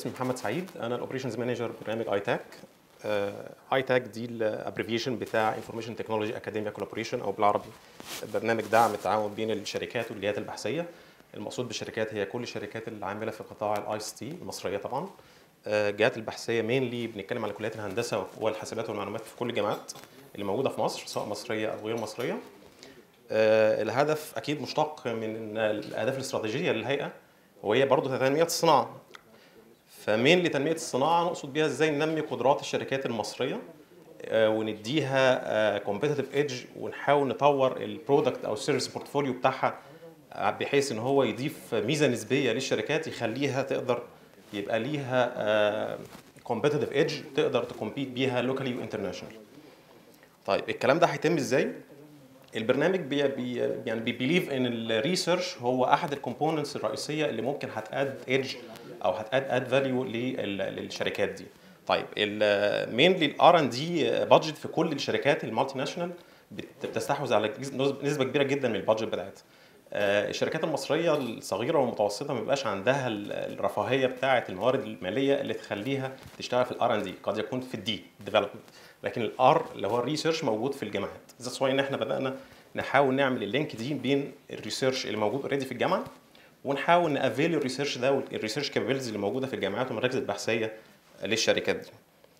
اسمي محمد سعيد انا الاوبريشنز مانجر برنامج اي تاك اي تاك دي الابريفيشن بتاع انفورميشن تكنولوجي اكاديميا كولابوريشن او بالعربي برنامج دعم التعاون بين الشركات والجهات البحثيه المقصود بالشركات هي كل الشركات اللي عامله في قطاع الاي اس تي المصريه طبعا الجهات البحثيه مينلي بنتكلم على كليات الهندسه والحاسبات والمعلومات في كل الجامعات اللي موجوده في مصر سواء مصريه او غير مصريه الهدف اكيد مشتق من الاهداف الاستراتيجيه للهيئه وهي برضه تنميه الصناعه فمين لتنميه الصناعه نقصد بيها ازاي ننمي قدرات الشركات المصريه ونديها كومبيتيتيف ايدج ونحاول نطور البرودكت او السيرفيس بورتفوليو بتاعها بحيث ان هو يضيف ميزه نسبيه للشركات يخليها تقدر يبقى ليها كومبيتيتيف ايدج تقدر تكمبيت بيها لوكالي وانترناشونال طيب الكلام ده هيتم ازاي البرنامج بي بي يعني بيبيليف ان الريسيرش هو احد الكومبوننتس الرئيسيه اللي ممكن هتاد ايدج او هتاد اد فاليو للشركات دي طيب مينلي الار ان دي بادجت في كل الشركات المالتي ناشونال بتستحوذ على نسبه كبيره جدا من البادجت بتاعتها الشركات المصريه الصغيره والمتوسطه ما بيبقاش عندها الرفاهيه بتاعه الموارد الماليه اللي تخليها تشتغل في الار ان دي قد يكون في الدي ديفلوبمنت لكن الار اللي هو الريسيرش موجود في الجامعات ذاتس واي ان احنا بدانا نحاول نعمل اللينك دي بين الريسيرش اللي موجود اوريدي في الجامعه ونحاول نافيل الريسيرش ده والريسيرش كابابيلتيز اللي موجوده في الجامعات والمراكز البحثيه للشركات دي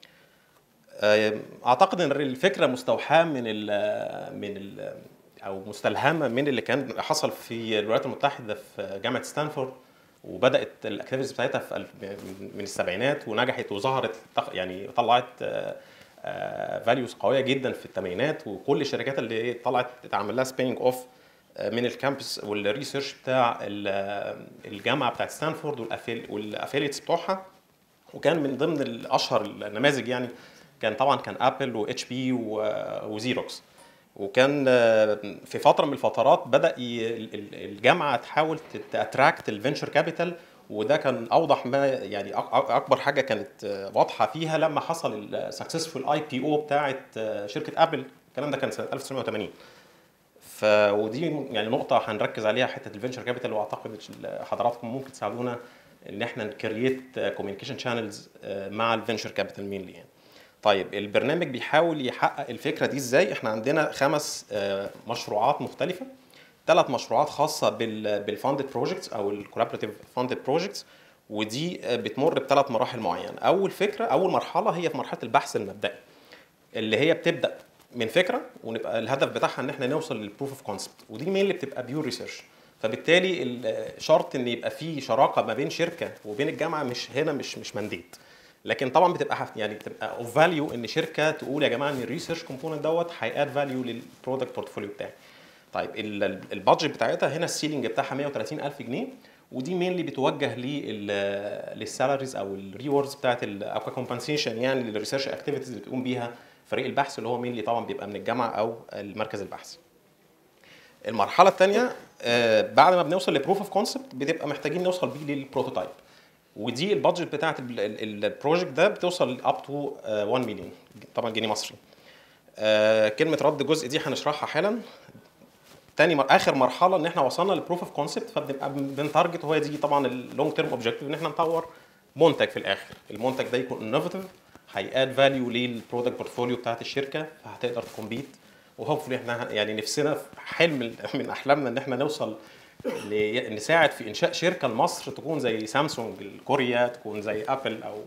اعتقد ان الفكره مستوحاه من ال من ال او مستلهمه من اللي كان حصل في الولايات المتحده في جامعه ستانفورد وبدات الاكتيفيتيز بتاعتها في من السبعينات ونجحت وظهرت يعني طلعت فاليوز قويه جدا في الثمانينات وكل الشركات اللي طلعت اتعمل لها سبيننج اوف من الكامبس والريسيرش بتاع الجامعه بتاعت ستانفورد والافيليتس بتوعها وكان من ضمن الاشهر النماذج يعني كان طبعا كان ابل واتش بي وزيروكس وكان في فتره من الفترات بدا الجامعه تحاول تاتراكت الفينشر كابيتال وده كان اوضح ما يعني اكبر حاجه كانت واضحه فيها لما حصل السكسسفول اي بي او بتاعه شركه ابل الكلام ده كان سنه 1980 ف ودي يعني نقطه هنركز عليها حته الفينشر كابيتال واعتقد حضراتكم ممكن تساعدونا ان احنا نكريت كوميونيكيشن شانلز مع الفينشر كابيتال مينلي يعني طيب البرنامج بيحاول يحقق الفكره دي ازاي احنا عندنا خمس مشروعات مختلفه ثلاث مشروعات خاصه بالفاندد بروجكتس او الكولابريتيف فاندد بروجكتس ودي بتمر بثلاث مراحل معينه اول فكره اول مرحله هي في مرحله البحث المبدئي اللي هي بتبدا من فكره ونبقى الهدف بتاعها ان احنا نوصل للبروف اوف كونسبت ودي مين اللي بتبقى بيور ريسيرش فبالتالي شرط ان يبقى في شراكه ما بين شركه وبين الجامعه مش هنا مش مش مانديت لكن طبعا بتبقى يعني بتبقى اوف فاليو ان شركه تقول يا جماعه ان الريسيرش كومبوننت دوت هياد فاليو للبرودكت بورتفوليو بتاعي طيب البادجت بتاعتها هنا السيلينج بتاعها 130000 جنيه ودي مين اللي بتوجه للسالاريز او الريوردز بتاعت او كومبنسيشن يعني للريسيرش اكتيفيتيز اللي بتقوم بيها فريق البحث اللي هو مين اللي طبعا بيبقى من الجامعه او المركز البحثي المرحله الثانيه بعد ما بنوصل لبروف اوف كونسبت بتبقى محتاجين نوصل بيه للبروتوتايب ودي البادجت بتاعت البروجكت ده بتوصل اب تو 1 مليون طبعا جنيه مصري كلمه رد جزء دي هنشرحها حالا تاني مر... اخر مرحله ان احنا وصلنا للبروف اوف كونسبت فبنبقى بنتارجت وهي دي طبعا اللونج تيرم اوبجيكتيف ان احنا نطور منتج في الاخر المنتج ده يكون انوفيتيف هياد فاليو للبرودكت بورتفوليو بتاعت الشركه فهتقدر تكمبيت وهوبفلي احنا يعني نفسنا حلم من احلامنا ان احنا نوصل نساعد في انشاء شركه لمصر تكون زي سامسونج لكوريا تكون زي ابل او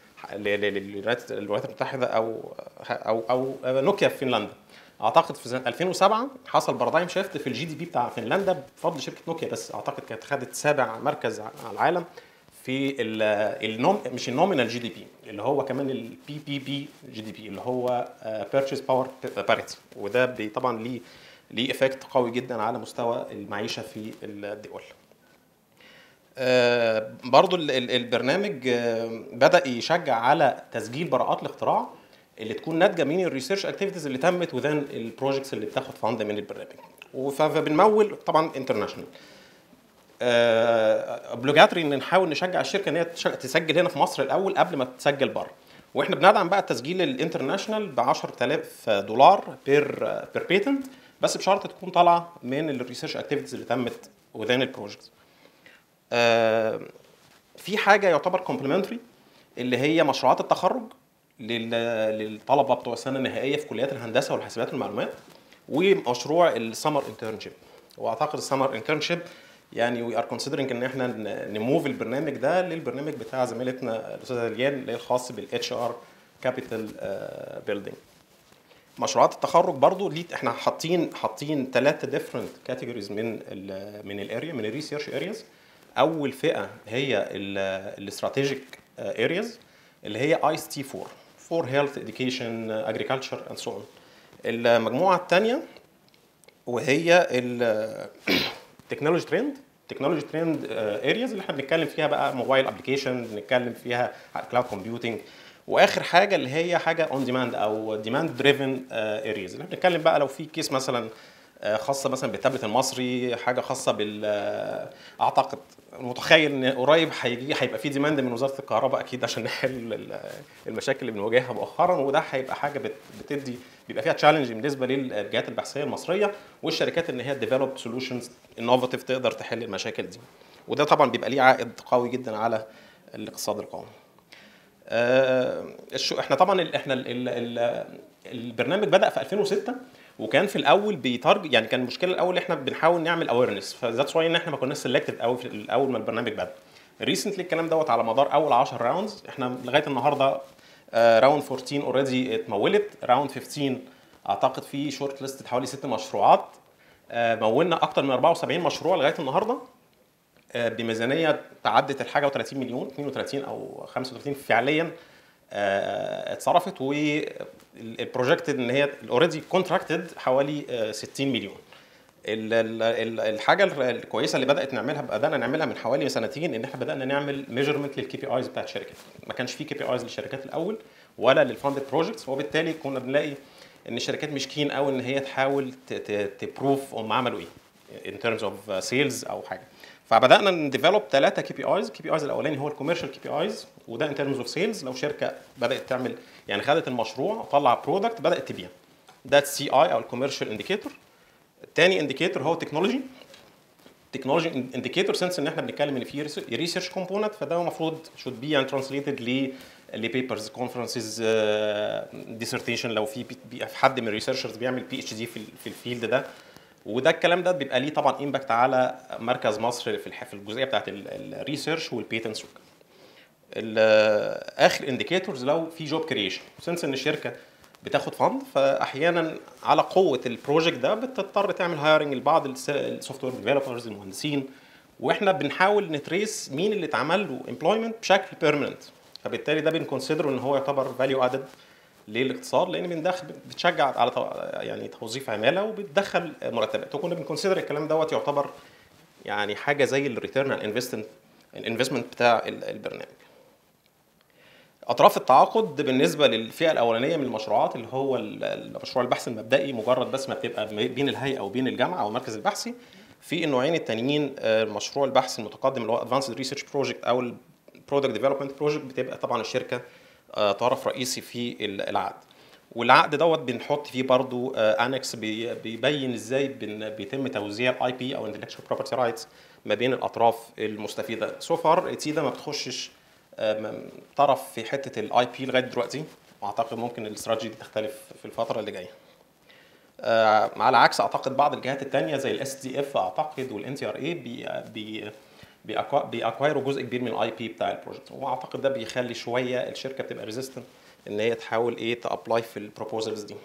للولايات المتحده او او او نوكيا في فنلندا اعتقد في سنه 2007 حصل بارادايم شيفت في الجي دي بي بتاع فنلندا بفضل شركه نوكيا بس اعتقد كانت خدت سابع مركز على العالم في النوم مش النومينال جي دي بي اللي هو كمان البي بي بي جي دي بي اللي هو بيرتشيز باور باريتي وده طبعا ليه ليه افكت قوي جدا على مستوى المعيشه في الدول. آه برضو البرنامج آه بدا يشجع على تسجيل براءات الاختراع اللي تكون ناتجه من الريسيرش اكتيفيتيز اللي تمت وذن البروجكتس اللي بتاخد فاند من البرنامج فبنمول طبعا انترناشونال اوبليجاتوري ان نحاول نشجع الشركه ان هي تسجل هنا في مصر الاول قبل ما تسجل بره واحنا بندعم بقى التسجيل الانترناشونال ب 10000 دولار بير بير بيتنت بس بشرط تكون طالعه من الريسيرش اكتيفيتيز اللي تمت وذين البروجكت. في حاجه يعتبر كومبلمنتري اللي هي مشروعات التخرج لل- للطلبه بتوع السنه النهائيه في كليات الهندسه والحاسبات والمعلومات ومشروع السمر انترنشيب واعتقد السمر انترنشيب يعني وي ار كونسيدرنج ان احنا ن- نموف البرنامج ده للبرنامج بتاع زميلتنا الاستاذه ليان اللي هي الخاص بالاتش ار كابيتال بيلدينج مشروعات التخرج برضو ليه احنا حاطين حاطين ثلاثه ديفرنت كاتيجوريز من ال من الاريا من الريسيرش ارياز اول فئه هي الاستراتيجيك ارياز اللي هي اي اس تي 4 فور هيلث اديوكيشن اجريكلتشر اند سو اون المجموعه الثانيه وهي التكنولوجي ترند تكنولوجي ترند ارياز اللي احنا بنتكلم فيها بقى موبايل ابلكيشن بنتكلم فيها على كلاود كومبيوتنج واخر حاجه اللي هي حاجه اون ديماند او ديماند دريفن ارياز اللي احنا بنتكلم بقى لو في كيس مثلا آه، خاصه مثلا بالتابلت المصري حاجه خاصه بال آه، اعتقد متخيل ان قريب هيجي هيبقى في ديماند من وزاره الكهرباء اكيد عشان نحل ال- المشاكل اللي بنواجهها مؤخرا وده هيبقى حاجه بت- بتدي بيبقى فيها تشالنج بالنسبه للجهات البحثيه المصريه والشركات ان هي ديفلوب سولوشنز انوفيتيف تقدر تحل المشاكل دي وده طبعا بيبقى ليه عائد قوي جدا على الاقتصاد القومي آه، الشو احنا طبعا ال- احنا ال ال ال البرنامج بدا في 2006 وكان في الاول بيتارج يعني كان المشكله الاول احنا بنحاول نعمل اويرنس فذاتس واي ان احنا ما كناش سيلكتد قوي في الاول ما البرنامج بدا ريسنتلي الكلام دوت على مدار اول 10 راوندز احنا لغايه النهارده راوند 14 اوريدي اتمولت راوند 15 اعتقد في شورت ليست حوالي ست مشروعات آه، مولنا اكتر من 74 مشروع لغايه النهارده آه، بميزانيه تعدت الحاجه و30 مليون 32 او 35 فعليا آه، اتصرفت والبروجكت ان هي اوريدي كونتراكتد حوالي آه، 60 مليون ال- ال- ال- الحاجه ال- الكويسه اللي بدات نعملها بدانا نعملها من حوالي سنتين ان احنا بدانا نعمل ميجرمنت للكي بي ايز بتاعت الشركات ما كانش في كي بي ايز للشركات الاول ولا للفاندد بروجكتس وبالتالي كنا بنلاقي ان الشركات مش كين قوي ان هي تحاول تبروف هم عملوا ايه ان terms اوف سيلز او حاجه فبدانا نديفلوب ثلاثه كي بي ايز الكي بي ايز الاولاني هو الكوميرشال كي بي ايز وده ان terms اوف سيلز لو شركه بدات تعمل يعني خدت المشروع وطلع برودكت بدات تبيع ده السي اي او الكوميرشال انديكيتور الثاني انديكيتور هو تكنولوجي تكنولوجي انديكيتور سنس ان احنا بنتكلم ان في ريسيرش كومبوننت فده المفروض should be يعني translated ل لبيبرز كونفرنسز ديسرتيشن لو في بي- بي- في حد من الريسيرشرز بيعمل بي اتش دي في ال- في الفيلد ده وده الكلام ده بيبقى ليه طبعا امباكت على مركز مصر في الح- في الجزئيه بتاعت الريسيرش والبيتنتس اخر انديكيتورز لو في جوب كريشن سنس ان الشركه بتاخد فند فاحيانا على قوه البروجكت ده بتضطر تعمل هايرنج لبعض السوفت وير ديفلوبرز المهندسين واحنا بنحاول نتريس مين اللي اتعمل له امبلويمنت بشكل بيرمننت فبالتالي ده بنكونسيدر ان هو يعتبر فاليو ادد للاقتصاد لان بندخل بتشجع على تو- يعني توظيف عماله وبتدخل مرتبات وكنا بنكونسيدر الكلام دوت يعتبر يعني حاجه زي الريتيرن على الانفستمنت الانفستمنت بتاع ال- البرنامج اطراف التعاقد بالنسبه للفئه الاولانيه من المشروعات اللي هو ال- المشروع البحث المبدئي مجرد بس ما بتبقى بين الهيئه او بين الجامعه او المركز البحثي في النوعين التانيين آه، مشروع البحث المتقدم اللي هو ادفانسد ريسيرش بروجكت او البرودكت ديفلوبمنت بروجكت بتبقى طبعا الشركه آه، طرف رئيسي في ال- العقد والعقد دوت بنحط فيه برضو انكس بيبين ازاي بن- بيتم توزيع الاي بي او intellectual property rights ما بين الاطراف المستفيده سو فار تيدا ما بتخشش آه، م- طرف في حته الاي بي لغايه دلوقتي واعتقد ممكن الاستراتيجي دي تختلف في الفتره اللي جايه آه، على عكس اعتقد بعض الجهات الثانيه زي الاس دي اف اعتقد والان تي ار اي بي بيأكوا- بيأكوايروا جزء كبير من الاي بي بتاع البروجكت واعتقد ده بيخلي شويه الشركه بتبقى ريزيستنت ان هي تحاول ايه تابلاي في البروبوزلز دي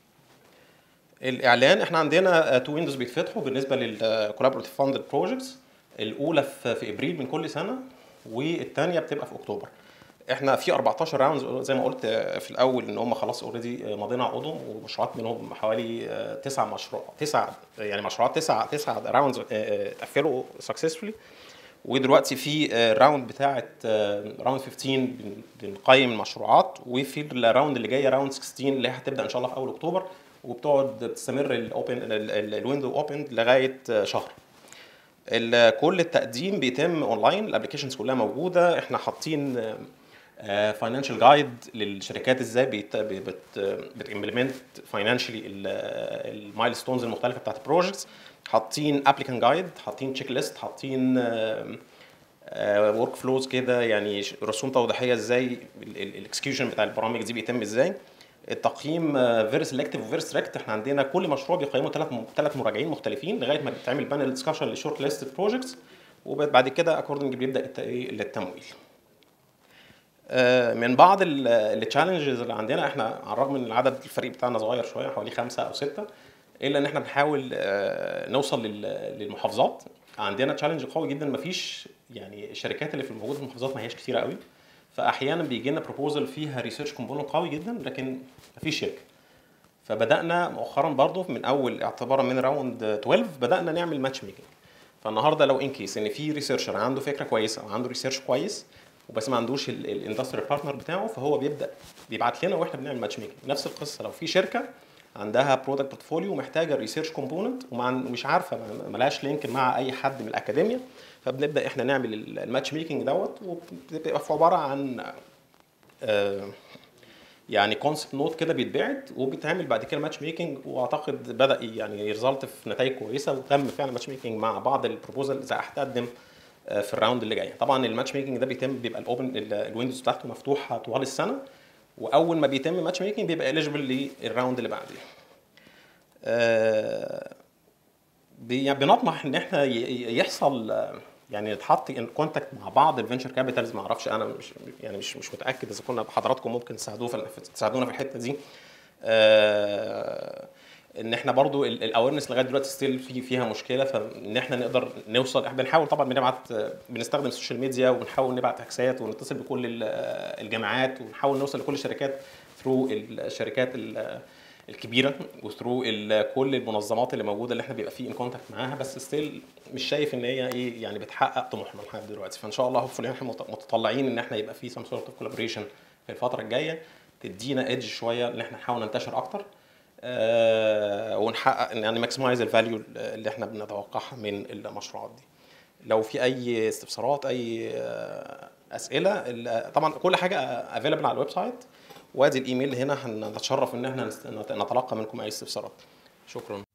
الاعلان احنا عندنا تو ويندوز بيتفتحوا بالنسبه للكولابوريتيف فاندد بروجكتس الاولى في في ابريل من كل سنه والثانيه بتبقى في اكتوبر احنا في 14 راوندز زي ما قلت في الاول ان هم خلاص اوريدي ماضيين عقودهم ومشروعات منهم حوالي تسع مشروع تسع يعني مشروعات تسع تسع راوندز اتقفلوا سكسسفولي ودلوقتي في راوند بتاعه راوند 15 بن- بنقيم المشروعات وفي الراوند اللي جايه راوند 16 اللي هي هتبدا ان شاء الله في اول اكتوبر وبتقعد بتستمر الاوبن الويندو اوبن لغايه شهر ال- كل التقديم بيتم اونلاين الابلكيشنز كلها موجوده احنا حاطين فاينانشال جايد للشركات ازاي بت بتمبلمنت فاينانشالي المايل ستونز المختلفه بتاعت البروجكتس حاطين ابليكان جايد حاطين تشيك ليست حاطين ورك فلوز كده يعني ش- رسوم توضيحيه ازاي الاكسكيوشن بتاع البرامج دي بيتم ازاي التقييم فيري سيلكتيف وفيري ستريكت احنا عندنا كل مشروع بيقيمه ثلاث ثلاث مراجعين مختلفين لغايه ما بيتعمل بانل ديسكشن للشورت ليست بروجكتس وبعد كده اكوردنج بيبدا الت- إيه للتمويل آه، من بعض التشالنجز اللي عندنا احنا على الرغم ان العدد الفريق بتاعنا صغير شويه حوالي خمسه او سته الا ان احنا بنحاول آه، نوصل لل- للمحافظات عندنا تشالنج قوي جدا مفيش يعني الشركات اللي في الموجوده في المحافظات ما هياش كتيره قوي فاحيانا بيجي لنا بروبوزل فيها ريسيرش كومبوننت قوي جدا لكن مفيش شركه فبدانا مؤخرا برضو من اول اعتبارا من راوند 12 بدانا نعمل ماتش ميكنج فالنهارده لو ان كيس ان في ريسيرشر عنده فكره كويسه وعنده ريسيرش كويس وبس ما عندوش الاندستري بارتنر بتاعه فهو بيبدا بيبعت لنا واحنا بنعمل ماتش ميكنج نفس القصه لو في شركه عندها برودكت بورتفوليو ومحتاجه ريسيرش كومبوننت ومش عارفه ما- ملهاش لينك مع اي حد من الاكاديميا فبنبدا احنا نعمل ال- الماتش ميكنج دوت وبتبقى في عباره عن آه، يعني كونسبت نوت كده بيتبعت وبيتعمل بعد كده ماتش ميكنج واعتقد بدا يعني يرزلت في نتائج كويسه وتم فعلا ماتش ميكنج مع بعض البروبوزل اذا هتقدم آه، في الراوند اللي جاي طبعا الماتش ميكنج ده بيتم بيبقى الاوبن الويندوز بتاعته مفتوحه طوال السنه واول ما بيتم ماتش ميكنج بيبقى اليجبل للراوند اللي بعديه آه، بي- بنطمح ان احنا ي- ي- يحصل آه، يعني نتحط ان كونتاكت مع بعض الفينشر كابيتالز ما اعرفش انا مش يعني مش مش متاكد اذا كنا حضراتكم ممكن تساعدونا في تساعدونا في الحته دي آه، ان احنا برضو الاويرنس لغايه دلوقتي ستيل في فيها مشكله فان احنا نقدر نوصل احنا بنحاول طبعا بنبعت بنستخدم السوشيال ميديا وبنحاول نبعت عكسات ونتصل بكل ال- الجامعات ونحاول نوصل لكل الشركات ثرو الشركات ال- الكبيره وثرو كل المنظمات اللي موجوده اللي احنا بيبقى في ان كونتاكت معاها بس ستيل مش شايف ان هي ايه يعني بتحقق طموحنا لحد دلوقتي فان شاء الله هوبفully احنا مت- متطلعين ان احنا يبقى في سم سورت اوف كولابوريشن في الفتره الجايه تدينا ايدج شويه ان احنا نحاول ننتشر اكتر آه، ونحقق يعني ماكسمايز الفاليو اللي احنا بنتوقعها من المشروعات دي لو في اي استفسارات اي آه، اسئله ال- طبعا كل حاجه افيلبل على الويب سايت وادي الايميل هنا هنتشرف ان احنا نست- نتلقى منكم اي استفسارات شكرا